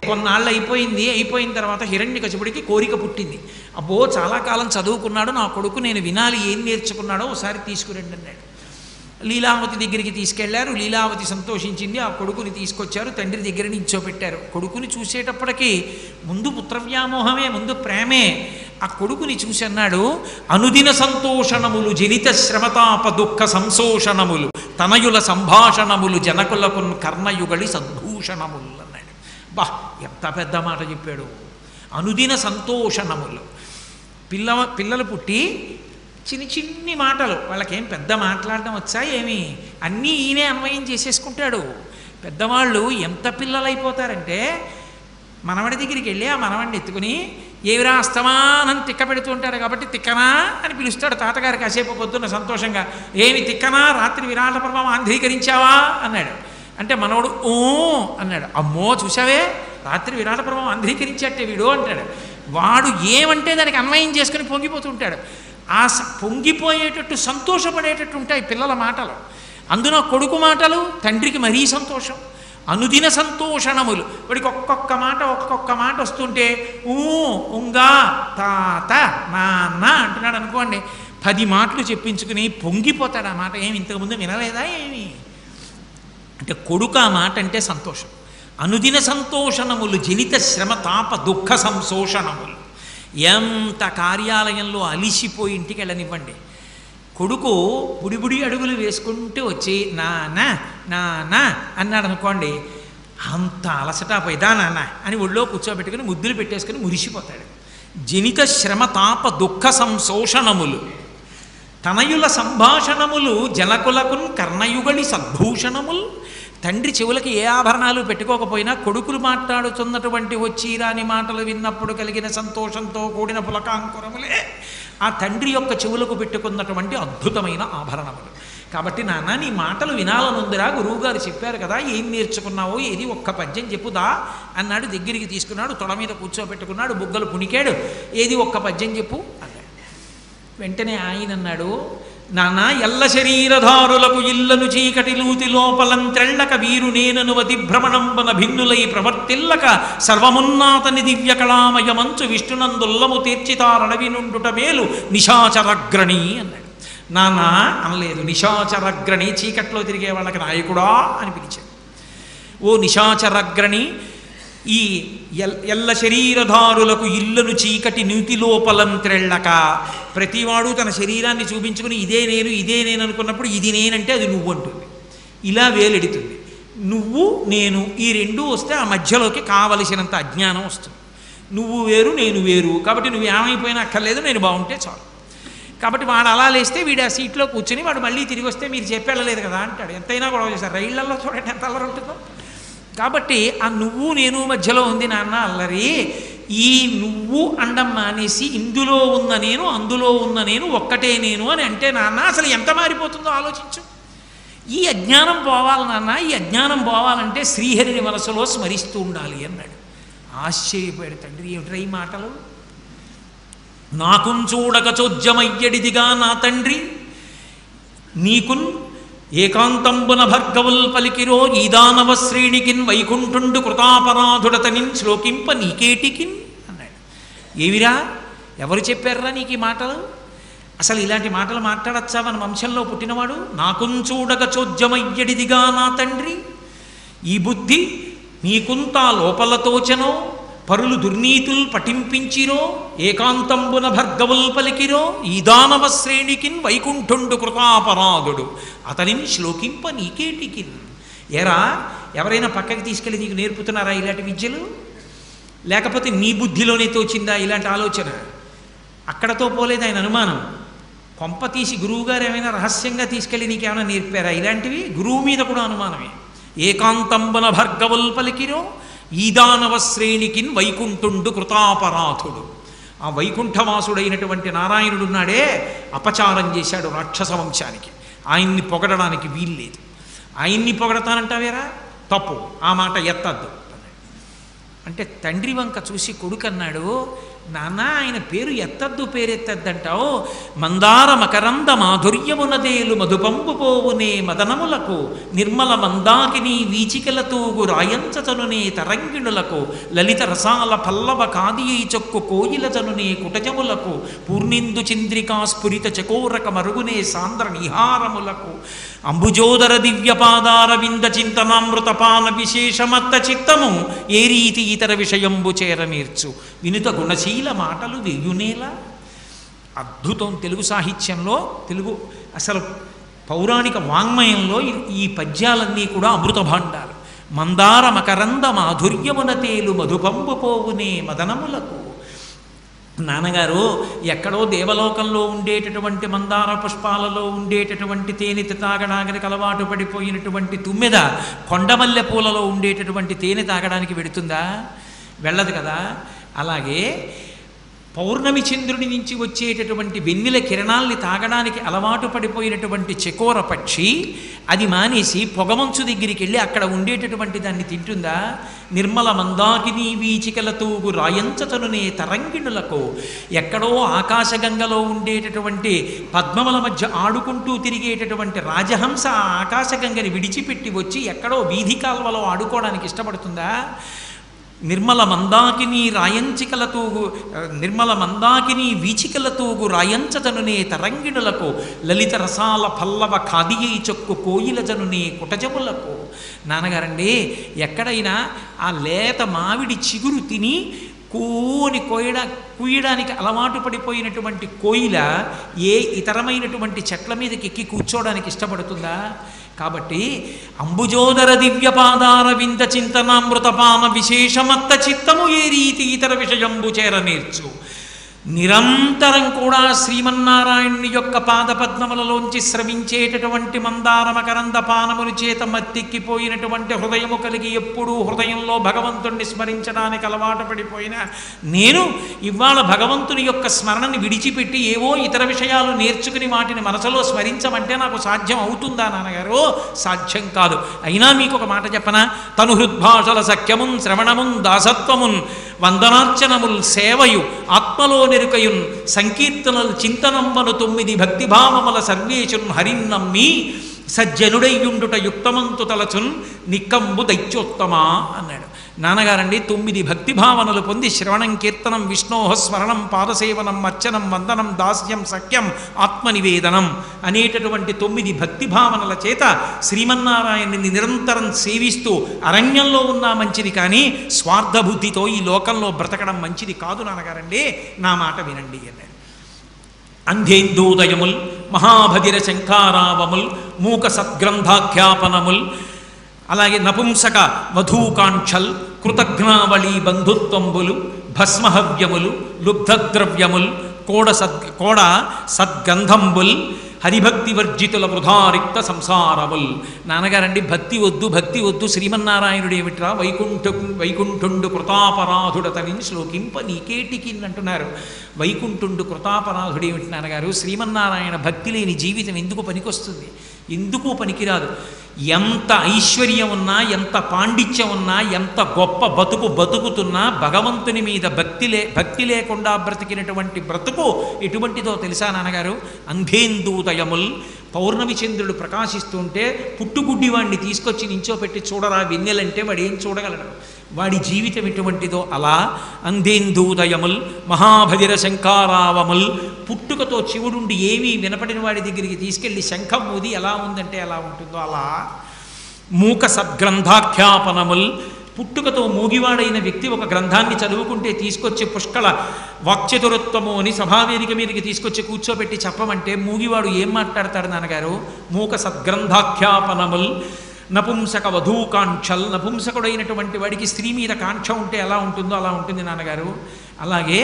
కొన్నాళ్ళు అయిపోయింది అయిపోయిన తర్వాత హిరణ్యకశిపుడికి కోరిక పుట్టింది అబ్బో చాలా కాలం చదువుకున్నాడు నా కొడుకు నేను వినాలి ఏం నేర్చుకున్నాడో ఒకసారి తీసుకురండి అన్నాడు లీలావతి దగ్గరికి తీసుకెళ్లారు లీలావతి సంతోషించింది ఆ కొడుకుని తీసుకొచ్చారు తండ్రి దగ్గర నించోపెట్టారు కొడుకుని చూసేటప్పటికి ముందు పుత్రవ్యామోహమే ముందు ప్రేమే ఆ కొడుకుని చూసి అన్నాడు అనుదిన సంతోషణములు జనిత శ్రమతాప దుఃఖ సంశోషణములు తనయుల సంభాషణములు జనకులకు కర్ణయుగళి సద్భూషణములు అన్నాడు బా ఎంత పెద్ద మాట చెప్పాడు అనుదిన సంతోషణములు పిల్ల పిల్లలు పుట్టి చిన్ని చిన్ని మాటలు వాళ్ళకేం పెద్ద మాట్లాడడం వచ్చా ఏమి అన్నీ ఈయనే అన్వయం చేసేసుకుంటాడు పెద్దవాళ్ళు ఎంత పిల్లలైపోతారంటే మనవడి దగ్గరికి వెళ్ళి ఆ మనవడిని ఎత్తుకుని ఏవిరా అస్తమానం తిక్క పెడుతూ ఉంటారు కాబట్టి తిక్కనా అని పిలుస్తాడు తాతగారు కాసేపు పొద్దున్న సంతోషంగా ఏమి తిక్కనా రాత్రి విరాట పర్వం ఆంధ్రీకరించావా అన్నాడు అంటే మనవడు ఓ అన్నాడు అమ్మో చూసావే రాత్రి విరాట పర్వం ఆంధ్రీకరించట్టే వీడు అంటాడు వాడు ఏమంటే దానికి అన్వయం చేసుకుని పొంగిపోతుంటాడు ఆ స- పొంగిపోయేటట్టు సంతోషపడేటట్టు ఉంటాయి పిల్లల మాటలు అందున కొడుకు మాటలు తండ్రికి మరీ సంతోషం అనుదిన సంతోషణములు వాడికి ఒక్కొక్క మాట ఒక్కొక్క మాట వస్తుంటే ఊ ఉంగా తాత నాన్న అంటున్నాడు అనుకోండి పది మాటలు చెప్పించుకుని పొంగిపోతాడు ఆ మాట ఏమి ఇంతకుముందు వినలేదా ఏమి అంటే కొడుకు ఆ మాట అంటే సంతోషం అనుదిన సంతోషణములు జనిత శ్రమ తాప దుఃఖ సంశోషణములు ఎంత కార్యాలయంలో అలిసిపోయి ఇంటికి వెళ్ళనివ్వండి కొడుకు బుడిబుడి అడుగులు వేసుకుంటూ వచ్చి నాన్న నాన్న అన్నాడు అనుకోండి అంత అలసట పోయిదా నాన్న అని ఒళ్ళో కూర్చోబెట్టుకుని ముద్దులు పెట్టేసుకుని మురిసిపోతాడు జనిత శ్రమ తాప దుఃఖ సంశోషణములు తనయుల సంభాషణములు జనకులకున్ కర్ణయుగళి సద్భూషణముల్ తండ్రి చెవులకి ఏ ఆభరణాలు పెట్టుకోకపోయినా కొడుకులు మాట్లాడుతున్నటువంటి వచ్చి రాని మాటలు విన్నప్పుడు కలిగిన సంతోషంతో కూడిన పులకాంకురములే ఆ తండ్రి యొక్క చెవులకు పెట్టుకున్నటువంటి అద్భుతమైన ఆభరణములు కాబట్టి నాన్న నీ మాటలు వినాలనుందిరా గురువుగారు చెప్పారు కదా ఏం నేర్చుకున్నావో ఏది ఒక్క పద్యం చెప్పుదా అన్నాడు దగ్గరికి తీసుకున్నాడు తొడ మీద కూర్చోబెట్టుకున్నాడు బుగ్గలు పుణికాడు ఏది ఒక్క పద్యం చెప్పు అన్నాడు వెంటనే ఆయన అన్నాడు నాన్న ఎల్ల శరీరధారులకు ఇల్లను చీకటి లూతి లోపలం త్రెళ్ళక వీరు నేనను అతి భ్రమణంబన భిన్నులై ప్రవర్తిల్లక సర్వమున్నాతని దివ్య కళామయ మంచు విష్ణునందుల్లము తీర్చితారణవి నుండుట మేలు నిశాచరగ్రణి అన్నాడు నాన్న అనలేదు నిశాచరగ్రణి చీకట్లో తిరిగే వాళ్ళకి నాయకుడా అని పిలిచాడు ఓ నిశాచరగ్రణి ఈ ఎల్ ఎల్ల శరీరధారులకు ఇల్లును చీకటి నీతి లోపలం త్రెళ్ళక ప్రతివాడు తన శరీరాన్ని చూపించుకుని ఇదే నేను ఇదే నేను అనుకున్నప్పుడు ఇది నేనంటే అది నువ్వు అంటుంది ఇలా వేలెడుతుంది నువ్వు నేను ఈ రెండు వస్తే ఆ మధ్యలోకి కావలసినంత అజ్ఞానం వస్తుంది నువ్వు వేరు నేను వేరు కాబట్టి నువ్వు ఏమైపోయినా అక్కర్లేదు నేను బాగుంటే చాలు కాబట్టి వాడు అలా లేస్తే వీడు ఆ సీట్లో కూర్చుని వాడు మళ్ళీ తిరిగి వస్తే మీరు చెప్పెళ్ళలేదు కదా అంటాడు ఎంతైనా గొడవ చేశారు రైళ్లలో చూడండి ఎంత అల్లరి ఉంటుందో కాబట్టి ఆ నువ్వు నేను మధ్యలో ఉంది నాన్న అల్లరి ఈ నువ్వు అండం మానేసి ఇందులో ఉన్న నేను అందులో ఉన్న నేను ఒక్కటే నేను అని అంటే నాన్న అసలు ఎంత మారిపోతుందో ఆలోచించు ఈ అజ్ఞానం పోవాలి నాన్న ఈ అజ్ఞానం పోవాలంటే శ్రీహరిని మనసులో స్మరిస్తూ ఉండాలి అన్నాడు ఆశ్చర్యపోయాడు తండ్రి ఏమిట్రా ఈ మాటలు నాకున్ చూడక చోద్యమయ్యడిదిగా నా తండ్రి నీకున్ ఏకాంతంబున భర్గవుల్ పలికిరో ఈ దానవ శ్రేణికిన్ వైకుంఠుండు కృతాపరాధుడతనిన్ శ్లోకింప నీకేటికిన్ అన్నాడు ఏవిరా ఎవరు చెప్పారా నీకు ఈ మాటలు అసలు ఇలాంటి మాటలు మాట్లాడచ్చా మన వంశంలో పుట్టినవాడు నాకున్ చూడక చోద్యమయ్యడిదిగా నా తండ్రి ఈ బుద్ధి నీకుంతా లోపలతోచనో పరులు దుర్నీతులు పఠింపించిరో ఏకాంతంబున భర్గవుల్ పలికిరో ఈ దానవ శ్రేణికిన్ వైకుంఠుండు కృతాపరాధుడు అతనిని శ్లోకింప నీకేటికిన్ ఎరా ఎవరైనా పక్కకి తీసుకెళ్ళి నీకు నేర్పుతున్నారా ఇలాంటి విద్యలు లేకపోతే నీ బుద్ధిలోనే తోచిందా ఇలాంటి ఆలోచన అక్కడతో పోలేదు ఆయన అనుమానం కొంప తీసి గురువుగారు ఏమైనా రహస్యంగా తీసుకెళ్ళి నీకేమైనా నేర్పారా ఇలాంటివి గురువు మీద కూడా అనుమానమే ఏకాంతంబన భర్గవుల్ పలికిరో ఈదానవ శ్రేణికిన్ వైకుంఠుండు కృతాపరాధుడు ఆ వైకుంఠవాసుడైనటువంటి నారాయణుడు ఉన్నాడే అపచారం చేశాడు రాక్షస వంశానికి ఆయన్ని పొగడడానికి వీల్లేదు ఆయన్ని పొగడతానంటావేరా తప్పు ఆ మాట ఎత్తద్దు అంటే తండ్రి వంక చూసి కొడుకు అన్నాడు నాన్న ఆయన పేరు ఎత్తద్దు పేరెత్తద్దంటావు మందార మకరంద మాధుర్యమునదేలు మధుపంపు పోవునే మదనములకు నిర్మల మందాకిని వీచికల తూగు రాయంచతనునే తరంగిణులకు లలిత రసాల పల్లవ కాదియై చొక్కు కోయిల జనునే కుటజములకు పూర్ణిందు చంద్రికా స్ఫురిత చకోరక మరుగునే సాంద్ర నిహారములకు అంబుజోదర దివ్యపాదార వింద చింతనామృతపాన విశేషమత్త చిత్తము ఏ రీతి ఇతర విషయంబు చేరనేర్చు వినుత గుణశీల మాటలు వెయ్యునేలా అద్భుతం తెలుగు సాహిత్యంలో తెలుగు అసలు పౌరాణిక వాంగ్మయంలో ఈ- ఈ పద్యాలన్నీ కూడా అమృత భాండాలు మందార మకరంద మాధుర్యమున తేలు మధుపంపు పోవునే మదనములకు నాన్నగారు ఎక్కడో దేవలోకంలో ఉండేటటువంటి మందార పుష్పాలలో ఉండేటటువంటి తేనె తాగడానికి అలవాటు పడిపోయినటువంటి తుమ్మెద కొండమల్లె పూలలో ఉండేటటువంటి తేనె తాగడానికి వెడుతుందా వెళ్ళదు కదా అలాగే పౌర్ణమి చంద్రుడి నుంచి వచ్చేటటువంటి వెన్నెల కిరణాల్ని తాగడానికి అలవాటు పడిపోయినటువంటి చెకోర పక్షి అది మానేసి పొగమంచు దగ్గరికి వెళ్ళి అక్కడ ఉండేటటువంటి దాన్ని తింటుందా నిర్మల మందాకిని వీచికల తూగు రాయంచతనునే తరంగిణులకు ఎక్కడో ఆకాశగంగలో ఉండేటటువంటి పద్మముల మధ్య ఆడుకుంటూ తిరిగేటటువంటి రాజహంస ఆ ఆకాశగంగని విడిచిపెట్టి వచ్చి ఎక్కడో వీధి కాల్వలో ఆడుకోవడానికి ఇష్టపడుతుందా నిర్మల మందాకిని రాయంచికల తూగు నిర్మల మందాకిని వీచికల తూగు రాయంచతనునే తరంగిణులకు లలిత రసాల పల్లవ ఖాదియై చొక్కు కోయిల జనునే కుటజములకు నాన్నగారండి ఎక్కడైనా ఆ లేత మామిడి చిగురు తిని కూని కోయడా కూయడానికి అలవాటు పడిపోయినటువంటి కోయిల ఏ ఇతరమైనటువంటి చెట్ల మీదకి ఎక్కి కూర్చోవడానికి ఇష్టపడుతుందా కాబట్టి అంబుజోదర దివ్యపాదార వింద చింతనామృతపాన విశేషమత్త చిత్తము ఏ రీతి ఇతర విషయంబు చేరనేర్చు నిరంతరం కూడా శ్రీమన్నారాయణుని యొక్క పాదపద్మములలోంచి స్రవించేటటువంటి మందార మకరంద పానముని చేత మత్తెక్కిపోయినటువంటి హృదయము కలిగి ఎప్పుడూ హృదయంలో భగవంతుణ్ణి స్మరించడానికి అలవాటు పడిపోయిన నేను ఇవాళ భగవంతుని యొక్క స్మరణని విడిచిపెట్టి ఏవో ఇతర విషయాలు నేర్చుకుని వాటిని మనసులో స్మరించమంటే నాకు సాధ్యం అవుతుందా నాన్నగారు సాధ్యం కాదు అయినా మీకు ఒక మాట చెప్పనా తను హృద్భాషల సఖ్యమున్ శ్రవణమున్ దాసత్వమున్ వందనార్చనముల్ సేవయు ఆత్మలో నెరుకయున్ సంకీర్తనలు చింతనంబను తొమ్మిది భక్తిభావముల సర్వేశున్ హరిన్నమ్మి సజ్జనుడయ్యుండుట యుక్తమంతు తలచున్ నిక్కంబు దైత్యోత్తమా అన్నాడు నాన్నగారండి తొమ్మిది భక్తి భావనలు పొంది శ్రవణం కీర్తనం విష్ణోహ స్మరణం పాదసేవనం అర్చనం వందనం దాస్యం సఖ్యం ఆత్మనివేదనం అనేటటువంటి తొమ్మిది భక్తి భావనల చేత శ్రీమన్నారాయణుని నిరంతరం సేవిస్తూ అరణ్యంలో ఉన్నా మంచిది కానీ స్వార్థబుద్ధితో ఈ లోకంలో బ్రతకడం మంచిది కాదు నాన్నగారండి నా మాట వినండి అన్నాడు అంధేందోదయముల్ మహాభదిర శంఖారావముల్ మూక సద్గ్రంథాఖ్యాపనముల్ అలాగే నపుంసక వధూకాంక్షల్ కృతజ్ఞావళి బంధుత్వంబులు భస్మహవ్యములు లుబ్ధద్రవ్యముల్ కోడ సద్ కోడ సద్గంధంబుల్ హరిభక్తి వర్జితుల వృధారిక్త సంసారముల్ నాన్నగారండి భక్తి వద్దు భక్తి వద్దు శ్రీమన్నారాయణుడు ఏమిట్రా వైకుంఠ వైకుంఠుండు కృతాపరాధుడతని శ్లోకింప నీకేటికి అంటున్నారు వైకుంఠుండు కృతాపరాధుడు ఏమిటి నాన్నగారు శ్రీమన్నారాయణ భక్తి లేని జీవితం ఎందుకు పనికొస్తుంది ఎందుకు పనికిరాదు ఎంత ఐశ్వర్యం ఉన్నా ఎంత పాండిత్యం ఉన్నా ఎంత గొప్ప బతుకు బతుకుతున్నా భగవంతుని మీద భక్తి లే భక్తి లేకుండా బ్రతికినటువంటి బ్రతుకు ఎటువంటిదో తెలుసా నాన్నగారు అంధేందూదయముల్ పౌర్ణమి చంద్రుడు ప్రకాశిస్తుంటే పుట్టుగుడ్డి వాడిని తీసుకొచ్చి నించోపెట్టి చూడరా వెన్నెలంటే వాడు ఏం చూడగలడు వాడి జీవితం ఎటువంటిదో అలా అంధేందూదయముల్ మహాభదిర శంకారావముల్ పుట్టుకతో శివుడుండి ఏమీ వినపడిన వాడి దగ్గరికి తీసుకెళ్ళి శంఖం ఊది ఎలా ఉందంటే ఎలా ఉంటుందో అలా మూక సద్గ్రంథాఖ్యాపనముల్ పుట్టుకతో మూగివాడైన వ్యక్తి ఒక గ్రంథాన్ని చదువుకుంటే తీసుకొచ్చి పుష్కళ వాక్చతురత్వము అని సభావేదిక మీదకి తీసుకొచ్చి కూర్చోబెట్టి చెప్పమంటే మూగివాడు ఏం మాట్లాడతాడు నాన్నగారు మూక సద్గ్రంథాఖ్యాపనముల్ నపుంసక వధూకాంక్షల్ నపుంసకుడైనటువంటి వాడికి స్త్రీ మీద కాంక్ష ఉంటే ఎలా ఉంటుందో అలా ఉంటుంది నాన్నగారు అలాగే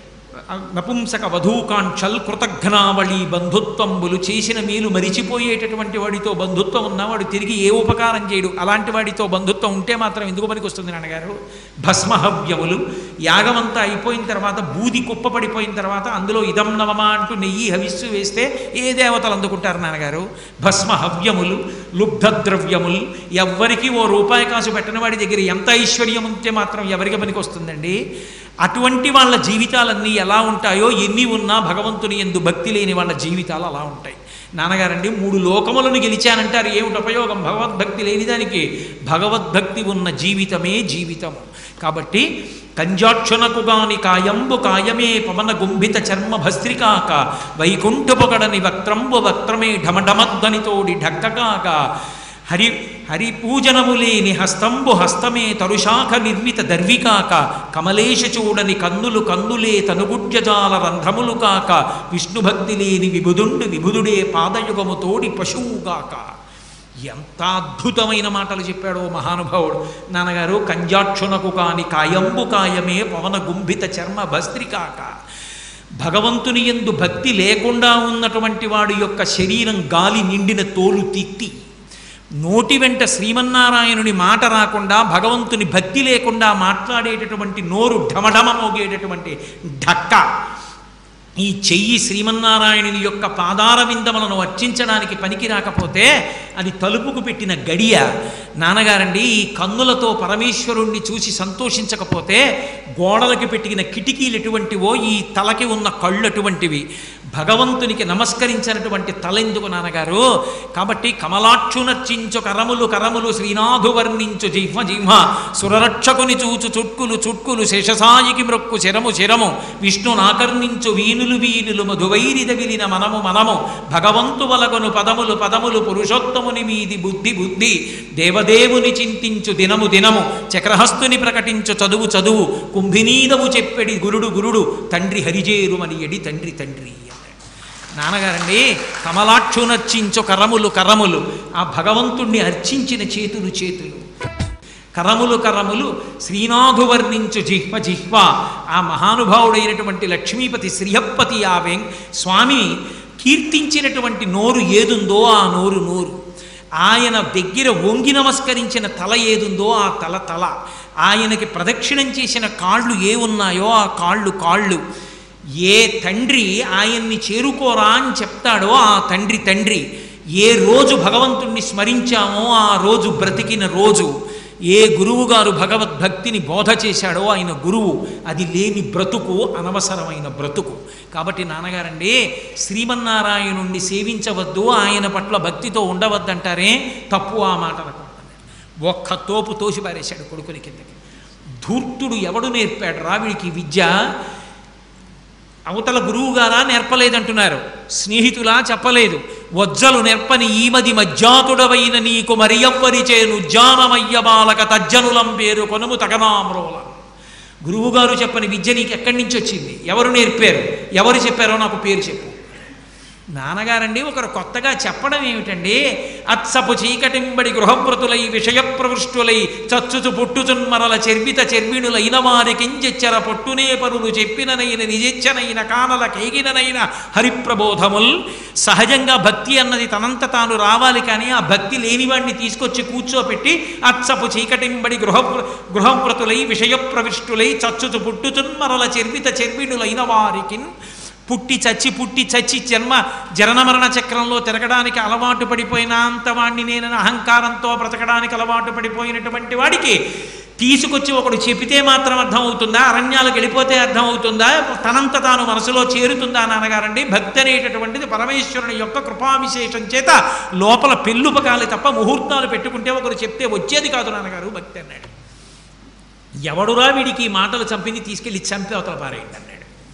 నపుంసక వధూకాంక్షల్ కృతఘ్నావళి బంధుత్వంబులు చేసిన మేలు మరిచిపోయేటటువంటి వాడితో బంధుత్వం ఉన్నవాడు తిరిగి ఏ ఉపకారం చేయడు అలాంటి వాడితో బంధుత్వం ఉంటే మాత్రం ఎందుకు పనికి వస్తుంది నాన్నగారు భస్మహవ్యములు యాగమంతా అయిపోయిన తర్వాత బూది కుప్ప పడిపోయిన తర్వాత అందులో ఇదం నవమా అంటూ నెయ్యి హవిస్సు వేస్తే ఏ దేవతలు అందుకుంటారు నాన్నగారు భస్మహవ్యములు లుబ్ధద్రవ్యములు ఎవ్వరికి ఓ రూపాయి కాసు పెట్టిన వాడి దగ్గర ఎంత ఐశ్వర్యం ఉంటే మాత్రం ఎవరికి పనికి వస్తుందండి అటువంటి వాళ్ళ జీవితాలన్నీ ఎలా ఉంటాయో ఎన్ని ఉన్నా భగవంతుని ఎందు భక్తి లేని వాళ్ళ జీవితాలు అలా ఉంటాయి నాన్నగారండి మూడు లోకములను గెలిచానంటారు ఏమిటి ఉపయోగం భగవద్భక్తి లేని దానికి భగవద్భక్తి ఉన్న జీవితమే జీవితము కాబట్టి కంజాక్షునకు గాని కాయంబు కాయమే పవన గుంభిత చర్మ భస్త్రికాక వైకుంఠపుగడని వక్త్రంబు వక్త్రమే ఢమఢమధ్వనితోడి ఢక్కకాక హరి హరి పూజనము లేని హస్తంబు హస్తమే తరుశాఖ నిర్మిత దర్వికాక కమలేశ చూడని కన్నులు కన్నులే తనుగుడ్యజాల రంధ్రములు కాక విష్ణుభక్తి లేని విభుదుండు విభుదుడే పాదయుగము తోడి పశువుగాక ఎంత అద్భుతమైన మాటలు చెప్పాడో మహానుభావుడు నాన్నగారు కంజాక్షునకు కాని కాయంబు కాయమే పవన గుంభిత చర్మ భస్త్రికాక భగవంతుని ఎందు భక్తి లేకుండా ఉన్నటువంటి వాడి యొక్క శరీరం గాలి నిండిన తోలు తిత్తి నోటి వెంట శ్రీమన్నారాయణుని మాట రాకుండా భగవంతుని భక్తి లేకుండా మాట్లాడేటటువంటి నోరు ఢమఢమ మోగేటటువంటి ఢక్క ఈ చెయ్యి శ్రీమన్నారాయణుని యొక్క పాదార విందములను అర్చించడానికి పనికి రాకపోతే అది తలుపుకు పెట్టిన గడియ నాన్నగారండి ఈ కన్నులతో పరమేశ్వరుణ్ణి చూసి సంతోషించకపోతే గోడలకి పెట్టిన కిటికీలు ఎటువంటివో ఈ తలకి ఉన్న కళ్ళు అటువంటివి భగవంతునికి నమస్కరించినటువంటి తలెందుకు నాన్నగారు కాబట్టి కమలాక్షునర్చించు కరములు కరములు శ్రీనాథు వర్ణించు జిహ్మ జిహ్మ సురరక్షకుని చూచు చుట్కులు చుట్కులు శేషసాయికి మ్రొక్కు శరము శరము విష్ణు నాకర్ణించు వీనులు వీనులు మధువైరి దగిలిన మనము మనము భగవంతు వలగను పదములు పదములు పురుషోత్తముని మీది బుద్ధి బుద్ధి దేవదేవుని చింతించు దినము దినము చక్రహస్తుని ప్రకటించు చదువు చదువు కుంభినీదవు చెప్పెడి గురుడు గురుడు తండ్రి హరిజేరుమని ఎడి తండ్రి తండ్రి అన్నాడు నాన్నగారండి కమలాక్షు నర్చించు కరములు కరములు ఆ భగవంతుణ్ణి అర్చించిన చేతులు చేతులు కరములు కరములు శ్రీనాథు వర్ణించు జిహ్వ జిహ్వ ఆ మహానుభావుడైనటువంటి లక్ష్మీపతి శ్రీహప్పతి ఆ వెం స్వామిని కీర్తించినటువంటి నోరు ఏదుందో ఆ నోరు నోరు ఆయన దగ్గర వంగి నమస్కరించిన తల ఏదుందో ఆ తల తల ఆయనకి ప్రదక్షిణం చేసిన కాళ్ళు ఏ ఉన్నాయో ఆ కాళ్ళు కాళ్ళు ఏ తండ్రి ఆయన్ని చేరుకోరా అని చెప్తాడో ఆ తండ్రి తండ్రి ఏ రోజు భగవంతుణ్ణి స్మరించామో ఆ రోజు బ్రతికిన రోజు ఏ గురువుగారు భగవద్భక్తిని బోధ చేశాడో ఆయన గురువు అది లేని బ్రతుకు అనవసరమైన బ్రతుకు కాబట్టి నాన్నగారండి శ్రీమన్నారాయణుణ్ణి సేవించవద్దు ఆయన పట్ల భక్తితో ఉండవద్దంటారే తప్పు ఆ మాట అనకుండా ఒక్క తోపు తోసి పారేశాడు కొడుకుని కిందకి ధూర్తుడు ఎవడు నేర్పాడు రావిడికి విద్య అవతల గురువుగారా నేర్పలేదంటున్నారు స్నేహితులా చెప్పలేదు వజ్జలు నేర్పని ఈమది మజ్జాతుడవైన నీకు మరియవ్వరి చేను జానమయ్య బాలక తజ్జనులం పేరు కొనుము తగనామ్రోల గురువుగారు చెప్పని విద్య నీకు ఎక్కడి నుంచి వచ్చింది ఎవరు నేర్పారు ఎవరు చెప్పారో నాకు పేరు చెప్పు నాన్నగారండి ఒకరు కొత్తగా చెప్పడం ఏమిటండి అత్సపు చీకటింబడి గృహప్రతులై విషయ ప్రవృష్టులై చచ్చుచు పుట్టుచున్మరల చెర్విత చెర్విణులైన వారికించెచ్చర పొట్టునే పరులు చెప్పిననైన నిజెచ్చనైన కానల కేగిననైన హరిప్రబోధముల్ సహజంగా భక్తి అన్నది తనంత తాను రావాలి కానీ ఆ భక్తి లేనివాడిని తీసుకొచ్చి కూర్చోపెట్టి అత్సపు చీకటింబడి గృహ గృహప్రతులై విషయ ప్రవిష్టులై చచ్చుచు పుట్టుచున్మరల చెర్విత చెర్విణులైన వారికిన్ పుట్టి చచ్చి పుట్టి చచ్చి జన్మ జనన మరణ చక్రంలో తిరగడానికి అలవాటు పడిపోయినంత వాడిని నేను అహంకారంతో బ్రతకడానికి అలవాటు పడిపోయినటువంటి వాడికి తీసుకొచ్చి ఒకడు చెప్పితే మాత్రం అర్థమవుతుందా అరణ్యాలకు వెళ్ళిపోతే అర్థమవుతుందా తనంత తాను మనసులో చేరుతుందా నాన్నగారండి భక్తి అనేటటువంటిది పరమేశ్వరుని యొక్క కృపావిశేషం చేత లోపల పెళ్ళుపకాలి తప్ప ముహూర్తాలు పెట్టుకుంటే ఒకరు చెప్తే వచ్చేది కాదు నాన్నగారు భక్తి అన్నాడు ఎవడురా వీడికి ఈ మాటలు చంపింది తీసుకెళ్ళి చంపి అవతల పారేయండి అన్నాడు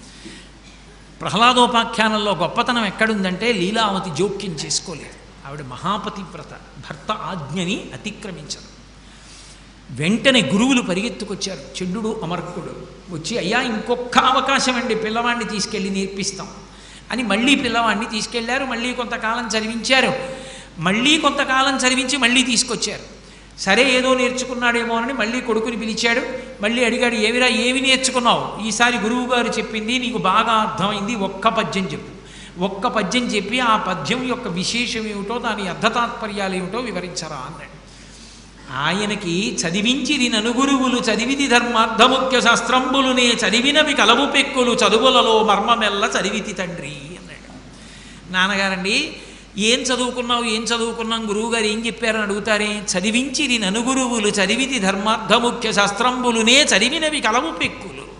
ప్రహ్లాదోపాఖ్యానంలో గొప్పతనం ఎక్కడుందంటే లీలావతి జోక్యం చేసుకోలేదు ఆవిడ మహాపతివ్రత భర్త ఆజ్ఞని అతిక్రమించదు వెంటనే గురువులు పరిగెత్తుకొచ్చారు చెడ్డుడు అమర్కుడు వచ్చి అయ్యా ఇంకొక అవకాశం అండి పిల్లవాడిని తీసుకెళ్ళి నేర్పిస్తాం అని మళ్ళీ పిల్లవాడిని తీసుకెళ్లారు మళ్ళీ కొంతకాలం చదివించారు మళ్ళీ కొంతకాలం చదివించి మళ్ళీ తీసుకొచ్చారు సరే ఏదో నేర్చుకున్నాడేమో అని మళ్ళీ కొడుకుని పిలిచాడు మళ్ళీ అడిగాడు ఏమిరా ఏమి నేర్చుకున్నావు ఈసారి గురువు గారు చెప్పింది నీకు బాగా అర్థమైంది ఒక్క పద్యం చెప్పు ఒక్క పద్యం చెప్పి ఆ పద్యం యొక్క విశేషం ఏమిటో దాని అర్థతాత్పర్యాలు ఏమిటో వివరించరా అన్నాడు ఆయనకి చదివించిది ననుగురువులు చదివిది ధర్మార్థముఖ్య శాస్త్రంబులునే చదివినవి కలవు పెక్కులు చదువులలో మర్మమెల్ల చదివితి తండ్రి అన్నాడు నాన్నగారండి ఏం చదువుకున్నావు ఏం చదువుకున్నాం గురువుగారు ఏం చెప్పారని అడుగుతారే చదివించిది ననుగురువులు చదివితి ధర్మార్థముఖ్య శాస్త్రంబులునే చదివినవి కలవు పెక్కులు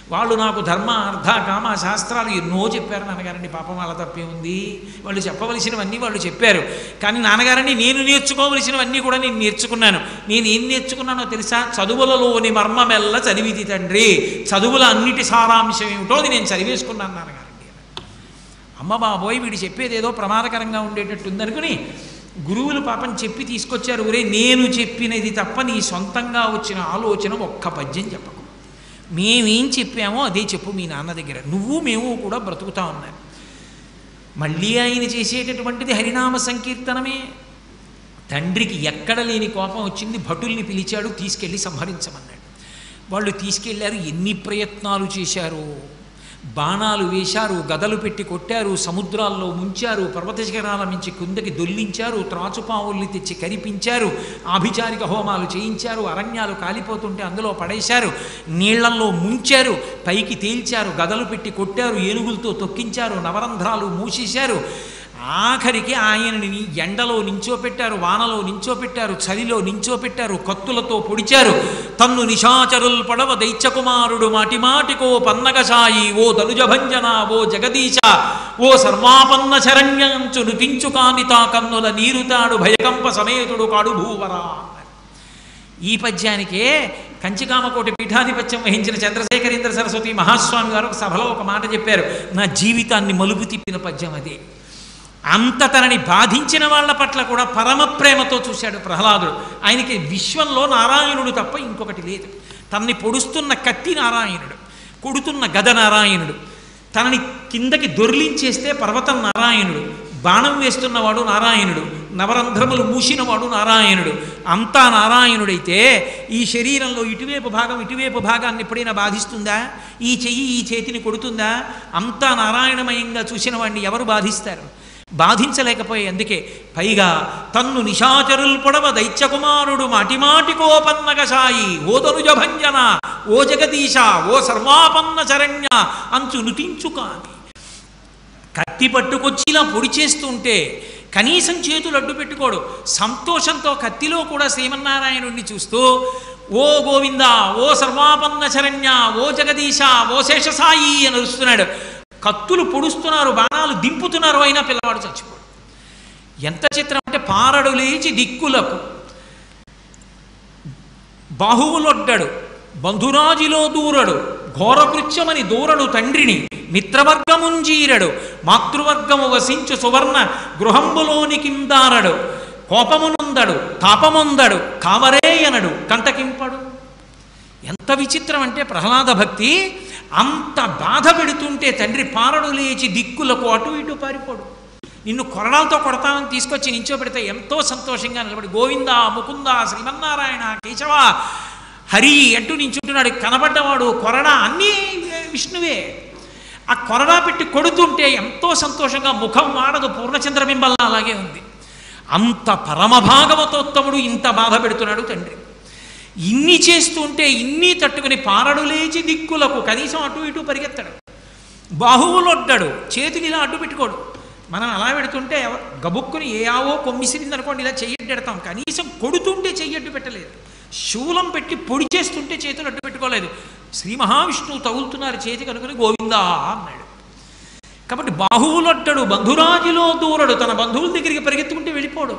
వాళ్ళు నాకు ధర్మ అర్థ కామ శాస్త్రాలు ఎన్నో చెప్పారు నాన్నగారండి పాపం వాళ్ళ తప్పే ఉంది వాళ్ళు చెప్పవలసినవన్నీ వాళ్ళు చెప్పారు కానీ నాన్నగారండి నేను నేర్చుకోవలసినవన్నీ కూడా నేను నేర్చుకున్నాను నేను ఏం నేర్చుకున్నానో తెలుసా చదువులలోని మర్మమెల్ల చదివిది తండ్రి చదువుల అన్నిటి సారాంశం ఏమిటో అది నేను చదివేసుకున్నాను నాన్నగారండి అమ్మ బాబోయ్ వీడు చెప్పేది ఏదో ప్రమాదకరంగా ఉండేటట్టు ఉందనుకుని గురువులు పాపం చెప్పి తీసుకొచ్చారు ఒరే నేను చెప్పినది తప్ప నీ సొంతంగా వచ్చిన ఆలోచన ఒక్క పద్యం చెప్పకు మేమేం చెప్పామో అదే చెప్పు మీ నాన్న దగ్గర నువ్వు మేము కూడా బ్రతుకుతా ఉన్నారు మళ్ళీ ఆయన చేసేటటువంటిది హరినామ సంకీర్తనమే తండ్రికి ఎక్కడ లేని కోపం వచ్చింది భటుల్ని పిలిచాడు తీసుకెళ్ళి సంహరించమన్నాడు వాళ్ళు తీసుకెళ్లారు ఎన్ని ప్రయత్నాలు చేశారు బాణాలు వేశారు గదలు పెట్టి కొట్టారు సముద్రాల్లో ముంచారు పర్వత శిఖరాల నుంచి కిందకి దొల్లించారు త్రాచుపావుల్ని తెచ్చి కరిపించారు ఆభిచారిక హోమాలు చేయించారు అరణ్యాలు కాలిపోతుంటే అందులో పడేశారు నీళ్లల్లో ముంచారు పైకి తేల్చారు గదలు పెట్టి కొట్టారు ఏనుగులతో తొక్కించారు నవరంధ్రాలు మూసేశారు ఆఖరికి ఆయనని ఎండలో నించోపెట్టారు వానలో నించోపెట్టారు చలిలో నించోపెట్టారు కత్తులతో పొడిచారు తన్ను నిశాచరుల్ పడవ దైత్యకుమారుడు మాటిమాటికో పన్నగసాయి ఓ ధనుజభంజన ఓ జగదీశ ఓ సర్వాపన్న శరణ్యంచు నుతించు కానితా కన్నుల నీరుతాడు భయకంప సమేతుడు కాడు భూవరా ఈ పద్యానికే కంచికామకోటి పీఠాధిపత్యం వహించిన చంద్రశేఖరేంద్ర సరస్వతి మహాస్వామి గారు ఒక సభలో ఒక మాట చెప్పారు నా జీవితాన్ని మలుపు తిప్పిన పద్యం అదే అంత తనని బాధించిన వాళ్ళ పట్ల కూడా పరమ ప్రేమతో చూశాడు ప్రహ్లాదుడు ఆయనకి విశ్వంలో నారాయణుడు తప్ప ఇంకొకటి లేదు తనని పొడుస్తున్న కత్తి నారాయణుడు కొడుతున్న గద నారాయణుడు తనని కిందకి దొర్లించేస్తే పర్వతం నారాయణుడు బాణం వేస్తున్నవాడు నారాయణుడు నవరంధ్రములు మూసినవాడు నారాయణుడు అంతా నారాయణుడైతే ఈ శరీరంలో ఇటువైపు భాగం ఇటువైపు భాగాన్ని ఎప్పుడైనా బాధిస్తుందా ఈ చెయ్యి ఈ చేతిని కొడుతుందా అంతా నారాయణమయంగా చూసిన వాడిని ఎవరు బాధిస్తారు బాధించలేకపోయే అందుకే పైగా తన్ను నిశాచరుల్ పొడవ దైత్యకుమారుడు మాటిమాటికోపన్నగ సాయి ఓ తనుజభంజన ఓ జగదీశ ఓ సర్వాపన్న శరణ్య అంచు నుతించు కాని కత్తి పట్టుకొచ్చి ఇలా పొడి చేస్తుంటే కనీసం చేతులు అడ్డు పెట్టుకోడు సంతోషంతో కత్తిలో కూడా శ్రీమన్నారాయణుడిని చూస్తూ ఓ గోవింద ఓ సర్వాపన్న శరణ్య ఓ జగదీశ ఓ శేషసాయి అని అరుస్తున్నాడు కత్తులు పొడుస్తున్నారు బాణాలు దింపుతున్నారు అయినా పిల్లవాడు చచ్చిపోడు ఎంత చిత్రం అంటే పారడు లేచి దిక్కులకు బాహువులొడ్డడు బంధురాజిలో దూరడు ఘోరకృత్యమని దూరడు తండ్రిని మిత్రవర్గముంజీరడు మాతృవర్గము వసించు సువర్ణ గృహంబులోనికిందారడు కోపమునుందడు తాపముందడు కావరేయనడు కంటకింపడు ఎంత విచిత్రం అంటే ప్రహ్లాద భక్తి అంత బాధ పెడుతుంటే తండ్రి పారడు లేచి దిక్కులకు అటు ఇటు పారిపోడు నిన్ను కొరడాలతో కొడతామని తీసుకొచ్చి నించోబెడితే ఎంతో సంతోషంగా నిలబడి గోవింద ముకుంద శ్రీమన్నారాయణ కేశవ హరి అంటూ నించుంటున్నాడు కనబడ్డవాడు కొరడా అన్నీ విష్ణువే ఆ కొరడా పెట్టి కొడుతుంటే ఎంతో సంతోషంగా ముఖం వాడదు పూర్ణచంద్రబింబల్లా అలాగే ఉంది అంత పరమభాగవతోత్తముడు ఇంత బాధ పెడుతున్నాడు తండ్రి ఇన్ని చేస్తుంటే ఇన్ని తట్టుకుని పారడు లేచి దిక్కులకు కనీసం అటు ఇటు పరిగెత్తాడు బాహువులొడ్డాడు చేతిని ఇలా అడ్డు పెట్టుకోడు మనం అలా పెడుతుంటే ఎవ- గబుక్కుని ఏ ఆవో కొమ్మిసిరింది అనుకోండి ఇలా చెయ్యడ్డు పెడతాం కనీసం కొడుతుంటే చెయ్యడ్డు పెట్టలేదు శూలం పెట్టి పొడి చేస్తుంటే చేతులు అడ్డు పెట్టుకోలేదు శ్రీ మహావిష్ణువు తగులుతున్నారు చేతి కనుకొని గోవిందా అన్నాడు కాబట్టి బాహువులొట్టడు బంధురాజులో దూరడు తన బంధువుల దగ్గరికి పరిగెత్తుకుంటే వెళ్ళిపోడు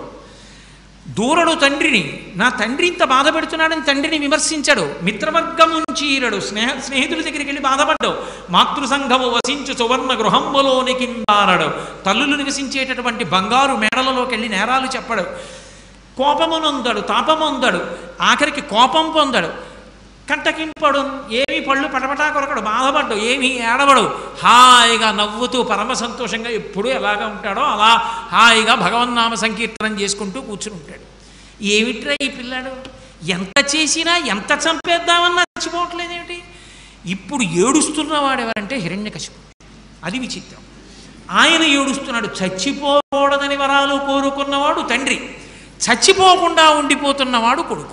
దూరడు తండ్రిని నా తండ్రి ఇంత బాధ పెడుతున్నాడని తండ్రిని విమర్శించడు మిత్రవర్గం చీరడు స్నేహ స్నేహితుల దగ్గరికి వెళ్ళి బాధపడ్డావు మాతృసంఘము వసించు సువర్ణ గృహంబులోని కిందారడు తల్లులు నివసించేటటువంటి బంగారు మేడలలోకి వెళ్ళి నేరాలు చెప్పడు కోపమునొందడు తాపమొందడు ఆఖరికి కోపం పొందడు కంటకింపడు ఏమి పళ్ళు పటపటా కొరకడు బాధపడ్డు ఏమీ ఏడవడు హాయిగా నవ్వుతూ పరమ సంతోషంగా ఎప్పుడూ ఎలాగా ఉంటాడో అలా హాయిగా భగవన్నామ సంకీర్తనం చేసుకుంటూ కూర్చుని ఉంటాడు ఏమిట్రా ఈ పిల్లాడు ఎంత చేసినా ఎంత చంపేద్దామన్నా చచ్చిపోవట్లేదేమిటి ఇప్పుడు ఏడుస్తున్నవాడు ఎవరంటే హిరణ్యకశిపుడు అది విచిత్రం ఆయన ఏడుస్తున్నాడు చచ్చిపోకూడదని వరాలు కోరుకున్నవాడు తండ్రి చచ్చిపోకుండా ఉండిపోతున్నవాడు కొడుకు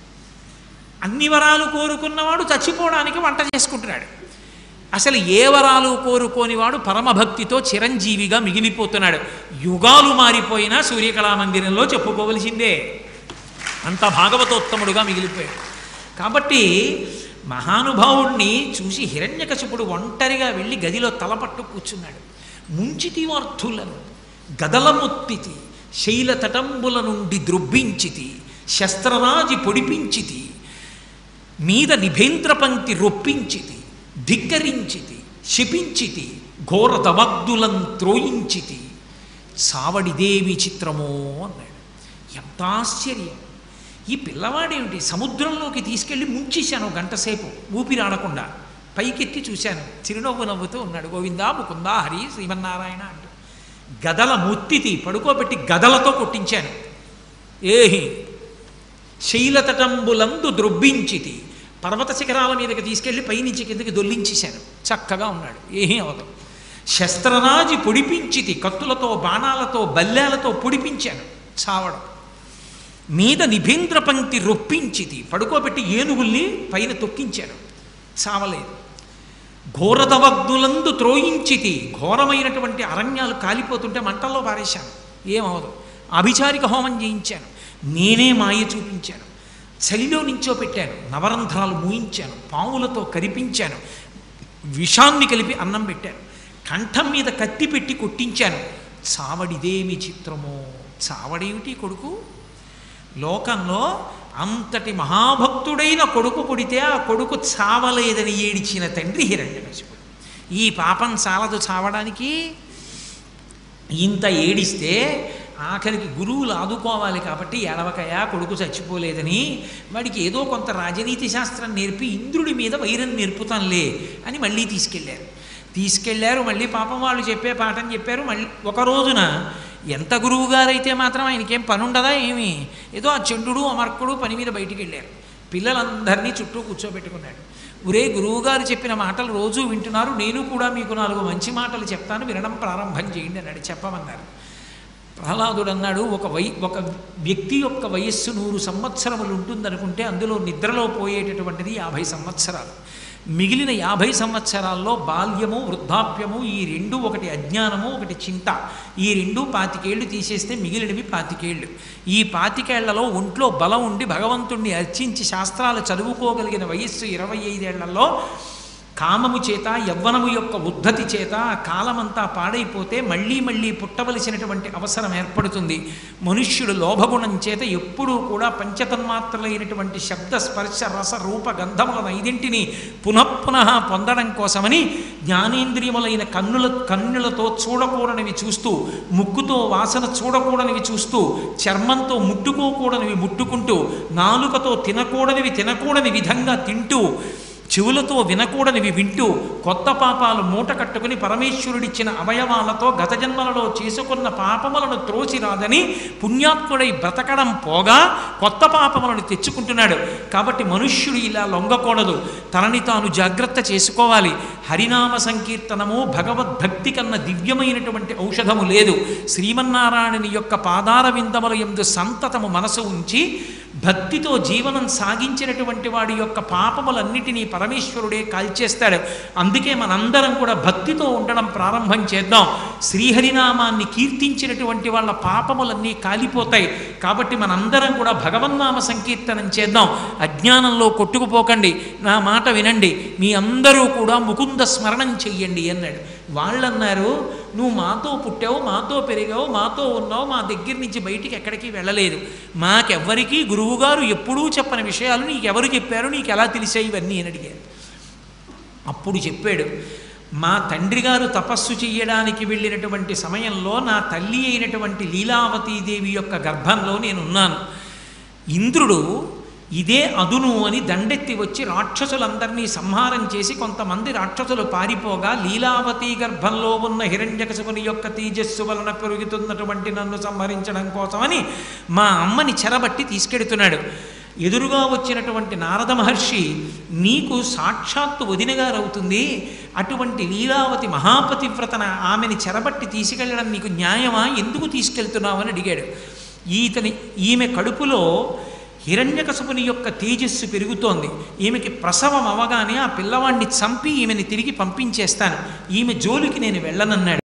అన్ని వరాలు కోరుకున్నవాడు చచ్చిపోవడానికి వంట చేసుకుంటున్నాడు అసలు ఏ వరాలు కోరుకోనివాడు పరమభక్తితో చిరంజీవిగా మిగిలిపోతున్నాడు యుగాలు మారిపోయినా సూర్యకళా మందిరంలో చెప్పుకోవలసిందే అంత భాగవతోత్తముడుగా మిగిలిపోయాడు కాబట్టి మహానుభావుణ్ణి చూసి హిరణ్యకశిపుడు ఒంటరిగా వెళ్ళి గదిలో తలపట్టు కూర్చున్నాడు ముంచితివార్థులను గదలముత్తితి శైలతటంబుల నుండి ద్రుబ్బించితి శస్త్రరాజి పొడిపించితి మీద నిభేంద్ర పంక్తి రొప్పించితి ధిక్కరించితి శపించితి ఘోర దవగ్ధులం త్రోయించితి సావడిదేవి చిత్రమో అన్నాడు ఎంత ఆశ్చర్యం ఈ పిల్లవాడేమిటి సముద్రంలోకి తీసుకెళ్ళి ముంచేశాను గంట సేపు ఊపిరాడకుండా పైకెత్తి చూశాను చిరునవ్వు నవ్వుతూ ఉన్నాడు గోవిందా ముకుందా హరి శ్రీమన్నారాయణ అంటూ గదల ముత్తితి పడుకోబెట్టి గదలతో కొట్టించాను ఏహి శైలతటంబులందు ద్రొబ్బించితి పర్వత శిఖరాల మీదకి తీసుకెళ్ళి పైనుంచి కిందకి దొల్లించేశాను చక్కగా ఉన్నాడు ఏమీ అవదు శస్త్రరాజి పొడిపించితి కత్తులతో బాణాలతో బల్లేలతో పొడిపించాను చావడం మీద నిభేంద్ర పంక్తి రొప్పించితి పడుకోబెట్టి ఏనుగుల్ని పైన తొక్కించాను చావలేదు ఘోరదవగ్ధులందు త్రోయించితి ఘోరమైనటువంటి అరణ్యాలు కాలిపోతుంటే మంటల్లో పారేశాను ఏమవదు అభిచారిక హోమం చేయించాను నేనే మాయ చూపించాను చలిలో నించోపెట్టాను నవరంధ్రాలు మూయించాను పాములతో కరిపించాను విషాన్ని కలిపి అన్నం పెట్టాను కంఠం మీద కత్తి పెట్టి కొట్టించాను చావడిదేమి చిత్రమో చావడేమిటి కొడుకు లోకంలో అంతటి మహాభక్తుడైన కొడుకు పుడితే ఆ కొడుకు చావలేదని ఏడిచిన తండ్రి హిరణ్యకశిపుడు ఈ పాపం చాలదు చావడానికి ఇంత ఏడిస్తే ఆఖరికి గురువులు ఆదుకోవాలి కాబట్టి ఎడవకయా కొడుకు చచ్చిపోలేదని వాడికి ఏదో కొంత రాజనీతి శాస్త్రం నేర్పి ఇంద్రుడి మీద వైరం నేర్పుతాంలే అని మళ్ళీ తీసుకెళ్ళారు తీసుకెళ్లారు మళ్ళీ పాపం వాళ్ళు చెప్పే పాఠం చెప్పారు మళ్ళీ ఒక రోజున ఎంత గురువు గారైతే మాత్రం ఆయనకేం పని ఉండదా ఏమి ఏదో ఆ చండుడు అమర్కుడు పని మీద బయటికి వెళ్ళారు పిల్లలందరినీ చుట్టూ కూర్చోబెట్టుకున్నాడు ఒరే గురువుగారు చెప్పిన మాటలు రోజు వింటున్నారు నేను కూడా మీకు నాలుగు మంచి మాటలు చెప్తాను వినడం ప్రారంభం చేయండి అన్నాడు చెప్పమన్నారు ప్రహ్లాదుడు అన్నాడు ఒక వై ఒక వ్యక్తి యొక్క వయస్సు నూరు సంవత్సరములు ఉంటుందనుకుంటే అందులో నిద్రలో పోయేటటువంటిది యాభై సంవత్సరాలు మిగిలిన యాభై సంవత్సరాల్లో బాల్యము వృద్ధాప్యము ఈ రెండు ఒకటి అజ్ఞానము ఒకటి చింత ఈ రెండు పాతికేళ్లు తీసేస్తే మిగిలినవి పాతికేళ్లు ఈ పాతికేళ్లలో ఒంట్లో బలం ఉండి భగవంతుణ్ణి అర్చించి శాస్త్రాలు చదువుకోగలిగిన వయస్సు ఇరవై ఐదేళ్లలో కామము చేత యవ్వనము యొక్క ఉద్ధతి చేత ఆ కాలమంతా పాడైపోతే మళ్ళీ మళ్ళీ పుట్టవలసినటువంటి అవసరం ఏర్పడుతుంది మనుష్యుడు లోభగుణం చేత ఎప్పుడూ కూడా పంచతన్మాత్రలైనటువంటి శబ్ద స్పర్శ రస రూప గంధములను ఐదింటిని పునఃపునః పొందడం కోసమని జ్ఞానేంద్రియములైన కన్నుల కన్నులతో చూడకూడనివి చూస్తూ ముక్కుతో వాసన చూడకూడనివి చూస్తూ చర్మంతో ముట్టుకోకూడనివి ముట్టుకుంటూ నాలుకతో తినకూడనివి తినకూడని విధంగా తింటూ చెవులతో వినకూడనివి వింటూ కొత్త పాపాలు మూట కట్టుకుని పరమేశ్వరుడిచ్చిన అవయవాలతో గత జన్మలలో చేసుకున్న పాపములను త్రోసిరాదని పుణ్యాత్ముడై బ్రతకడం పోగా కొత్త పాపములను తెచ్చుకుంటున్నాడు కాబట్టి మనుష్యుడు ఇలా లొంగకూడదు తనని తాను జాగ్రత్త చేసుకోవాలి హరినామ సంకీర్తనము భగవద్భక్తి కన్నా దివ్యమైనటువంటి ఔషధము లేదు శ్రీమన్నారాయణుని యొక్క పాదార విందముల ఎందు సంతతము మనసు ఉంచి భక్తితో జీవనం సాగించినటువంటి వాడి యొక్క పాపములన్నిటినీ పరమేశ్వరుడే కాల్చేస్తాడు అందుకే మనందరం కూడా భక్తితో ఉండడం ప్రారంభం చేద్దాం శ్రీహరినామాన్ని కీర్తించినటువంటి వాళ్ళ పాపములన్నీ కాలిపోతాయి కాబట్టి మనందరం కూడా భగవన్నామ సంకీర్తనం చేద్దాం అజ్ఞానంలో కొట్టుకుపోకండి నా మాట వినండి మీ అందరూ కూడా ముకుంద స్మరణం చెయ్యండి అన్నాడు వాళ్ళన్నారు నువ్వు మాతో పుట్టావు మాతో పెరిగావు మాతో ఉన్నావు మా దగ్గర నుంచి బయటికి ఎక్కడికి వెళ్ళలేదు మాకెవ్వరికీ గురువుగారు ఎప్పుడూ చెప్పని విషయాలు నీకెవరు చెప్పారు నీకు ఎలా తెలిసాయి ఇవన్నీ అని అడిగారు అప్పుడు చెప్పాడు మా తండ్రి గారు తపస్సు చెయ్యడానికి వెళ్ళినటువంటి సమయంలో నా తల్లి అయినటువంటి లీలావతీదేవి యొక్క గర్భంలో నేనున్నాను ఇంద్రుడు ఇదే అదును అని దండెత్తి వచ్చి రాక్షసులందరినీ సంహారం చేసి కొంతమంది రాక్షసులు పారిపోగా లీలావతి గర్భంలో ఉన్న హిరణ్యకశపుని యొక్క తేజస్సు వలన పెరుగుతున్నటువంటి నన్ను సంహరించడం కోసమని మా అమ్మని చెరబట్టి తీసుకెడుతున్నాడు ఎదురుగా వచ్చినటువంటి నారద మహర్షి నీకు సాక్షాత్తు వదినగారవుతుంది అటువంటి లీలావతి మహాపతివ్రతన ఆమెని చెరబట్టి తీసుకెళ్ళడం నీకు న్యాయమా ఎందుకు తీసుకెళ్తున్నావు అని అడిగాడు ఈతని ఈమె కడుపులో హిరణ్యకశపుని యొక్క తేజస్సు పెరుగుతోంది ఈమెకి ప్రసవం అవగానే ఆ పిల్లవాడిని చంపి ఈమెని తిరిగి పంపించేస్తాను ఈమె జోలికి నేను వెళ్ళనన్నాడు